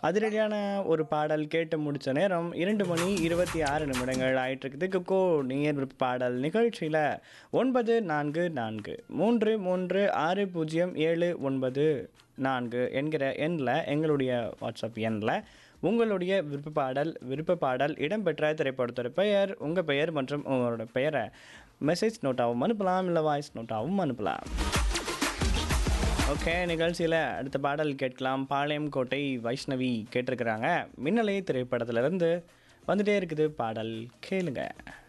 அதிரடியான ஒரு பாடல் கேட்டு முடிச்ச நேரம் இரண்டு மணி இருபத்தி ஆறு நிமிடங்கள் ஆயிட்டு இருக்குது குக்கோ நேர் விருப்ப பாடல் நிகழ்ச்சியில் ஒன்பது நான்கு நான்கு மூன்று மூன்று ஆறு பூஜ்ஜியம் ஏழு ஒன்பது நான்கு என்கிற எண்ணில் எங்களுடைய வாட்ஸ்அப் எண்ணில் உங்களுடைய விருப்ப பாடல் விருப்ப பாடல் இடம்பெற்ற திரைப்படத்தோட பெயர் உங்கள் பெயர் மற்றும் உங்களோட பெயரை மெசேஜ் நோட்டாகவும் அனுப்பலாம் இல்லை வாய்ஸ் நோட்டாகவும் அனுப்பலாம் ஓகே நிகழ்ச்சியில் அடுத்த பாடல் கேட்கலாம் பாளையம் கோட்டை வைஷ்ணவி கேட்டிருக்கிறாங்க மின்னலை திரைப்படத்திலிருந்து வந்துட்டே இருக்குது பாடல் கேளுங்க